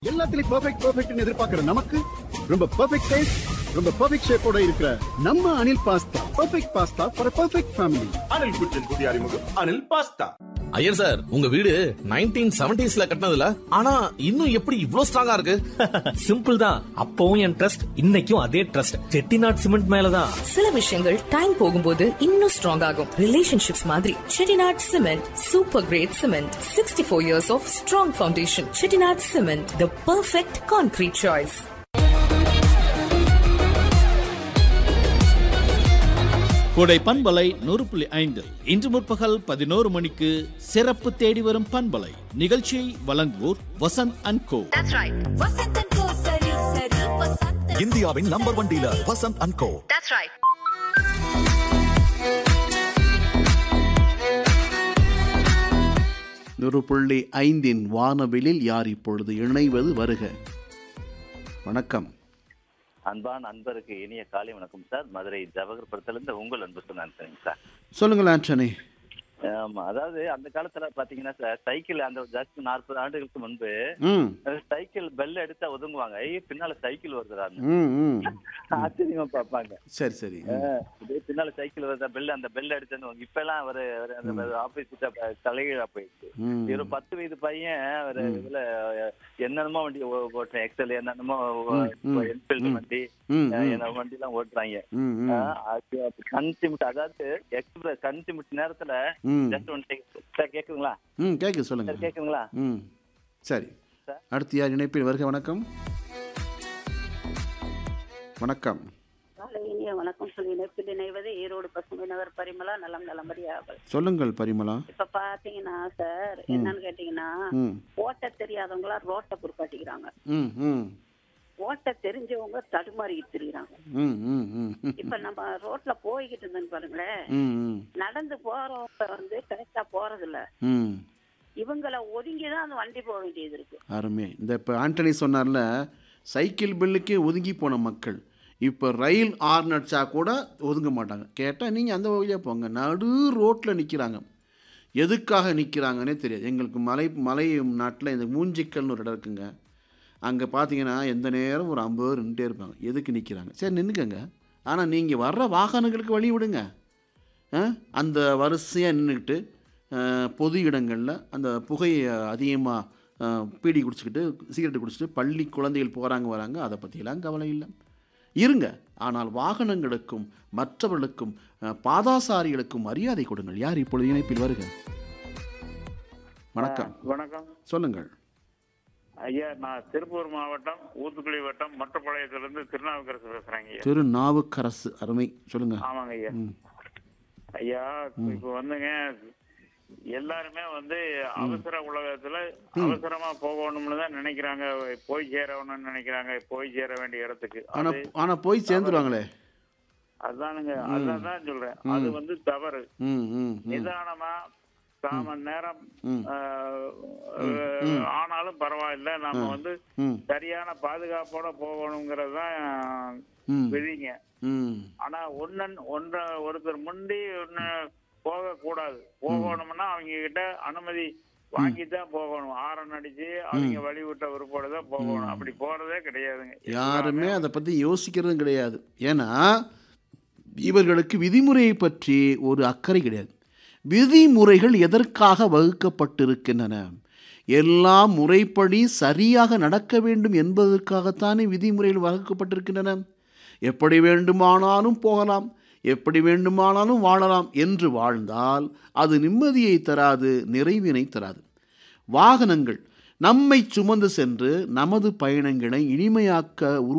எல்லாத்துலயும் பெர்ஃபெக்ட் பெர்ஃபெக்ட்னு எதிர்பார்க்கிற நமக்கு ரொம்ப பெர்ஃபெக்ட் டேஸ்ட் ரொம்ப பெர்ஃபெக்ட் ஷேப்போட இருக்கிற நம்ம Anil pasta perfect pasta for perfect family Anil kitchen புதிய அறிமுகம் அனில் பாஸ்தா ஐயர் சார் உங்க வீடு நைன்டீன் செவன்டிஸ்ல கட்டினதுல ஆனா இன்னும் எப்படி இவ்ளோ ஸ்ட்ராங்கா இருக்கு சிம்பிள் தான் அப்பவும் என் ட்ரஸ்ட் இன்னைக்கும் அதே ட்ரஸ்ட் செட்டிநாட் சிமெண்ட் மேலதான் சில விஷயங்கள் டைம் போகும்போது இன்னும் ஸ்ட்ராங் ஆகும் ரிலேஷன்ஷிப்ஸ் மாதிரி Chettinad cement super great cement sixty four years of strong foundation Chettinad cement the perfect concrete choice Kodai பண்பலை நூறு புள்ளி ஐந்து இன்று முற்பகல் பதினோரு மணிக்கு சிறப்பு தேடி வரும் பண்பலை நிகழ்ச்சியை வழங்குவோர் வசந்த் அண்ட் கோ இந்தியாவின் number one dealer Vasanth and co நூறு புள்ளி ஐந்தின் வானவிலில் யார் இப்பொழுது இணைவது வருக வணக்கம் அன்பான அன்பருக்கு இனிய காலை வணக்கம் சார் மதுரை ஜவஹர்புரத்திலிருந்து உங்கள் அன்பு சொன்னாங்க சார் சொல்லுங்கள் ஆண்டனி ஆமா அதாவது அந்த காலத்துல பாத்தீங்கன்னா சார் சைக்கிள் அந்த ஜஸ்ட் நாற்பது ஆண்டுகளுக்கு முன்பு ம் சைக்கிள் பெல் எடுத்தா ஒதுங்குவாங்க ஐயோ பின்னால சைக்கிள் வருதுடான்னு ம் ம் ஆச்சரியமா பார்ப்பாங்க சரி சரி அஹ், இதே பின்னால சைக்கிள் வருதா பெல் அந்த பெல் அடிச்சு இப்ப எல்லாம் ஒரு ஒரு அந்த ஆபீஸ் தலைகீழா போயிடுச்சு ம். ஒரு பத்து வயது பையன் ஒரு இதுல என்னென்னமோ வண்டி ஓ- ஓட்டுறேன் எக்ஸல் என்னென்னமோ ம். என்ஃபீல்டு ம். வண்டி ம், அஹ், ம். என்ன வண்டி எல்லாம் ஓட்டுறாங்க ம் ம் ஆஹ் அது அது கண் சிமிட்டு அதாவது எக்ஸ்பிரஸ் கண் சிமிட்டு நேரத்துல ம் ஜஸ்ட் ஒன் சார் கேக்குதுங்களா ம் கேட்குது சார் சொல்லுங்க கேக்குதுங்களா ம் சரி சார். அடுத்து யார் இணைப்பில் வருக வணக்கம் வணக்கம் காலை இனிய வணக்கம் சொல்லி இணைப்பில் இணைவது ஈரோடு பசுமை நகர் பரிமளா நலம் நலமறியாவல் சொல்லுங்கள் பரிமளா இப்ப பாத்தீங்கன்னா சார் என்னன்னு கேட்டீங்கன்னா ம் ஓட்ட தெரியாதவங்களா ரோட்டை பொறுப்பாட்டிக்கிறாங்க ம் ம் ஓட்ட தெரிஞ்சவங்க தடுமாறிக்கிட்டு திரியுறாங்க ம் ம் ம் ம் இப்ப நம்ம ரோட்ல போய்கிட்டு இருந்தோன்னு பாருங்களேன் ம் ம் நடந்து போறவங்க வந்து கரெக்டா போறது இல்ல ம் இவங்கள ஒதுங்கி தான் அந்த வண்டி போக வேண்டியது இருக்கு அருமை இந்த இப்போ ஆண்டனி சொன்னார்ல சைக்கிள் பில்லுக்கே ஒதுங்கி போன மக்கள் இப்போ ரயில் ஆர்ன் அடிச்சா கூட ஒதுங்க மாட்டாங்க கேட்டால் நீங்கள் அந்த வழியாக போங்க நடு ரோட்டில் நிற்கிறாங்க எதுக்காக நிற்கிறாங்கன்னே தெரியாது எங்களுக்கு மலை மலை நாட்டில் இந்த மூஞ்சிக்கல்னு ஒரு இடம் இருக்குங்க அங்கே பார்த்தீங்கன்னா எந்த நேரம் ஒரு ஐம்பது பேர் நின்றுட்டே இருப்பாங்க எதுக்கு நிற்கிறாங்க சரி நின்றுக்கங்க ஆனால் நீங்கள் வர்ற வாகனங்களுக்கு வழி விடுங்க ஆ? அந்த வரிசையாக நின்றுக்கிட்டு பொது இடங்களில் அந்த புகையை அதிகமாக பீடி குடிச்சிக்கிட்டு சிகரெட் குடிச்சிட்டு பள்ளி குழந்தைகள் போகிறாங்க வராங்க அதை பற்றியெல்லாம் கவலை இல்லை இருங்க ஆனால் வாகனங்களுக்கும் மற்றவர்களுக்கும் அஹ், பாதாசாரிகளுக்கும் மரியாதை கொடுங்கள் யார் இப்பொழுது இணைப்பில் வருக வணக்கம் வணக்கம் சொல்லுங்கள் ஐயா நான் திருப்பூர் மாவட்டம் ஊத்துக்குளி வட்டம் மொட்டப்பாளையத்திலிருந்து திருநாவுக்கரசு பேசுறேங்க ஐயா திருநாவுக்கரசு அருமை சொல்லுங்க ஆமாங்க ஐயா ம் ஐயா இப்ப வந்துங்க எல்லாருமே வந்து அவசர உலகத்துல அவசரமா போகணும்னு தான் நினைக்கிறாங்க போய் சேரணும்னு நினைக்கிறாங்க போய் சேர வேண்டிய இடத்துக்கு ஆனால் அது ஆனால் போய் சேர்ந்துருவாங்களே அதானுங்க அதான் தான் சொல்றேன் அது வந்து தவறு ம் ம் ம் நிதானமா காமன் நேரம் ம். ஆஹ், ஆஹ், ஆனாலும் பரவாயில்ல நம்ம வந்து ம் சரியான பாதுகாப்போட போகணுங்கிறது தான் ம் விதிங்க ம் ஆனா ஒன்னன் ஒன்ற ஒருத்தர் முந்தி ஒன்னு போக கூடாது போகணும்னா அவங்க கிட்ட அனுமதி வாங்கி தான் போகணும் ஆரன் அடிச்சு அவங்க வழி விட்ட ஒருபோட தான் போகணும் அப்படி போறதே கிடையாதுங்க யாருமே அதை பற்றி யோசிக்கிறதும் கிடையாது ஏன்னா இவர்களுக்கு விதிமுறையை பற்றி ஒரு அக்கறை கிடையாது விதிமுறைகள் எதற்காக வகுக்கப்பட்டிருக்கின்றன எல்லாம் முறைப்படி சரியாக நடக்க வேண்டும் என்பதற்காகத்தானே விதிமுறைகள் வகுக்கப்பட்டிருக்கின்றன எப்படி வேண்டுமானாலும் போகலாம் எப்படி வேண்டுமானாலும் வாழலாம் என்று வாழ்ந்தால் அது நிம்மதியை தராது நிறைவினை தராது வாகனங்கள் நம்மை சுமந்து சென்று நமது பயணங்களை இனிமையாக்க உரு